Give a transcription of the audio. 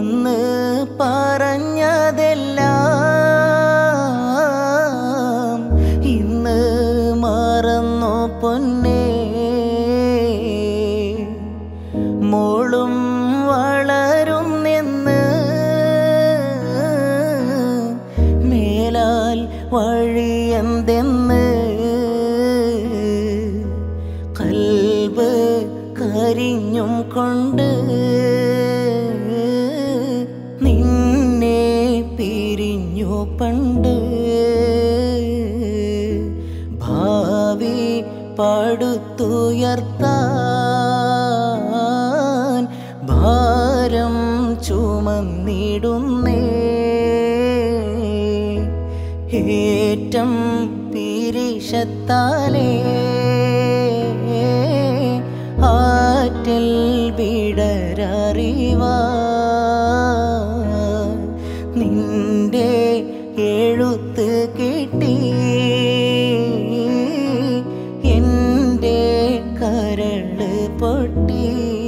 അന്ന് പറഞ്ഞതെല്ലാം ഇന്ന് മറന്നു പൊന്നേ മോളും വളരുന്നെന്ന് മേലാൽ വഴിയെന്തെന്ന് കൽബ് കരിഞ്ഞും കൊണ്ട് നിന്നെ പിരിഞ്ഞു പണ്ട് ഭാവി പടുത്തുയർത്താൻ ഭാരം ചുമന്നിടുന്നേ ഏറ്റം പിരിശത്താലേ ആറ്റൽ വിടരറിവാ നിന്റെ എഴുത്ത് കിട്ടി എൻ്റെ കരള് പൊട്ടി